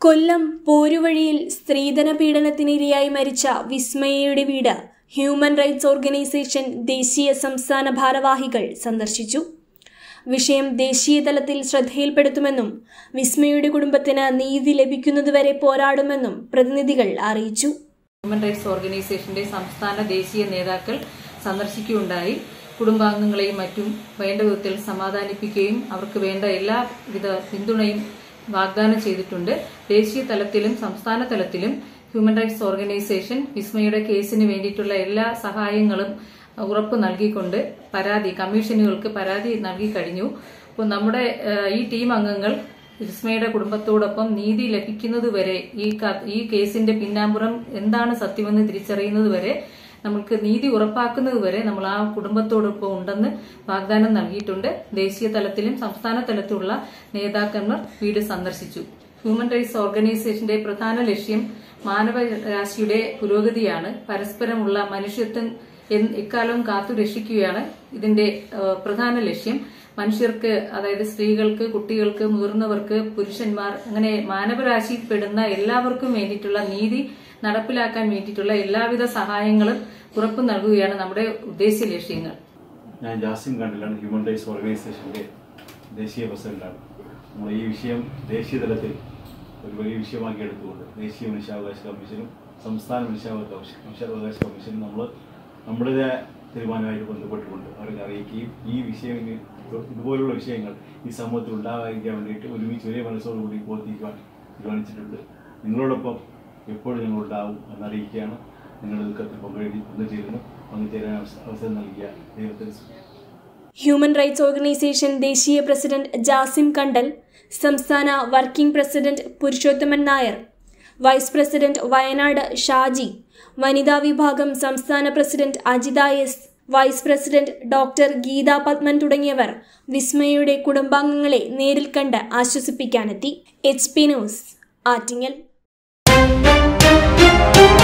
കൊല്ലം പോരുവഴിയിൽ സ്ത്രീധന പീഡനത്തിനിരയായി മരിച്ച വിസ്മയയുടെ വീട് ഹ്യൂമൻ റൈറ്റ്സ് ഓർഗനൈസേഷൻ ദേശീയ സംസ്ഥാന ഭാരവാഹികൾ സന്ദർശിച്ചു വിഷയം ദേശീയ തലത്തിൽ ശ്രദ്ധയിൽപ്പെടുത്തുമെന്നും വിസ്മയുടെ കുടുംബത്തിന് നീതി ലഭിക്കുന്നതുവരെ പോരാടുമെന്നും പ്രതിനിധികൾ അറിയിച്ചു ഹ്യൂമൻ റൈറ്റ്സ് ഓർഗനൈസേഷന്റെ സംസ്ഥാന ദേശീയ നേതാക്കൾ സന്ദർശിക്കുകയുണ്ടായി കുടുംബാംഗങ്ങളെയും മറ്റും വേണ്ട വിധത്തിൽ സമാധാനിപ്പിക്കുകയും അവർക്ക് വേണ്ട എല്ലാവിധ പിന്തുണയും വാഗ്ദാനം ചെയ്തിട്ടുണ്ട് ദേശീയ തലത്തിലും സംസ്ഥാന തലത്തിലും ഹ്യൂമൻ റൈറ്റ്സ് ഓർഗനൈസേഷൻ വിസ്മയുടെ കേസിന് വേണ്ടിയിട്ടുള്ള എല്ലാ സഹായങ്ങളും ഉറപ്പ് നൽകിക്കൊണ്ട് പരാതി കമ്മീഷനുകൾക്ക് പരാതി നൽകി കഴിഞ്ഞു അപ്പോൾ നമ്മുടെ ഏഹ്, ഈ ടീം അംഗങ്ങൾ വിസ്മയുടെ കുടുംബത്തോടൊപ്പം നീതി ലഭിക്കുന്നതുവരെ ഈ ക- ഈ കേസിന്റെ പിന്നാമ്പുറം എന്താണ് സത്യമെന്ന് തിരിച്ചറിയുന്നതുവരെ നമുക്ക് നീതി ഉറപ്പാക്കുന്നതുവരെ നമ്മൾ ആ കുടുംബത്തോടൊപ്പം ഉണ്ടെന്ന് വാഗ്ദാനം നൽകിയിട്ടുണ്ട് ദേശീയ തലത്തിലും സംസ്ഥാന തലത്തിലുള്ള നേതാക്കന്മാർ വീട് സന്ദർശിച്ചു ഹ്യൂമൻ റൈറ്റ്സ് ഓർഗനൈസേഷന്റെ പ്രധാന ലക്ഷ്യം മാനവരാശിയുടെ പുരോഗതിയാണ് പരസ്പരമുള്ള മനുഷ്യത്വം എന്ന് ഇക്കാലവും കാത്തു രക്ഷിക്കുകയാണ് ഇതിന്റെ ഏഹ്, പ്രധാന ലക്ഷ്യം മനുഷ്യർക്ക് അതായത് സ്ത്രീകൾക്ക് കുട്ടികൾക്ക് മുതിർന്നവർക്ക് പുരുഷന്മാർ അങ്ങനെ മാനവരാശിയിൽപ്പെടുന്ന എല്ലാവർക്കും വേണ്ടിയിട്ടുള്ള നീതി നടപ്പിലാക്കാൻ വേണ്ടിയിട്ടുള്ള എല്ലാവിധ സഹായങ്ങളും ഉറപ്പു നൽകുകയാണ് നമ്മുടെ ഉദ്ദേശ ലക്ഷ്യങ്ങൾ ഞാൻ ജാസിം കണ്ടിലാണ് ഹ്യൂമൻ റൈറ്റ്സ് ഓർഗനൈസേഷൻ്റെ ദേശീയ പ്രസിഡന്റാണ് നമ്മൾ ഈ വിഷയം ദേശീയ തലത്തിൽ ഒരു വലിയ വിഷയമാക്കി എടുത്തുകൊണ്ട് ദേശീയ മനുഷ്യാവകാശ കമ്മീഷനും സംസ്ഥാന മനുഷ്യാവകാശ മനുഷ്യാവകാശ കമ്മീഷനും നമ്മൾ നമ്മുടേതായ തീരുമാനമായിട്ട് ബന്ധപ്പെട്ടുകൊണ്ട് അവരെ അറിയിക്കുകയും ഈ വിഷയം ഇനി ഇതുപോലുള്ള വിഷയങ്ങൾ ഈ സമൂഹത്തിൽ ഉണ്ടാകാതിരിക്കാൻ വേണ്ടിയിട്ട് ഒരുമിച്ച് ഒരേ മനസ്സോടുകൂടി പ്രവർത്തിക്കുവാൻ തീരുമാനിച്ചിട്ടുണ്ട് നിങ്ങളോടൊപ്പം എപ്പോഴും ഞങ്ങളുണ്ടാവും എന്നറിയിക്കുകയാണ് നിങ്ങളുടെ ദുഃഖത്തിൽ പങ്കെടുക്കും പങ്കുചേരുന്നു പങ്കുചേരാൻ അവസ- അവസരം നൽകിയ ദൈവത്തിന് സ്തുതി. ഹ്യൂമൻ റൈറ്റ്സ് ഓർഗനൈസേഷൻ ദേശീയ പ്രസിഡന്റ് ജാസിം കണ്ടൽ സംസ്ഥാന working president Purushothaman Nair vice president Wayanad Shaji വനിതാ വിഭാഗം സംസ്ഥാന president Ajitha S vice president doctor Geetha Padman തുടങ്ങിയവർ വിസ്മയയുടെ കുടുംബാംഗങ്ങളെ നേരിൽ കണ്ട് ആശ്വസിപ്പിക്കാനെത്തി എച്ച് പി ന്യൂസ് ആറ്റിങ്ങൽ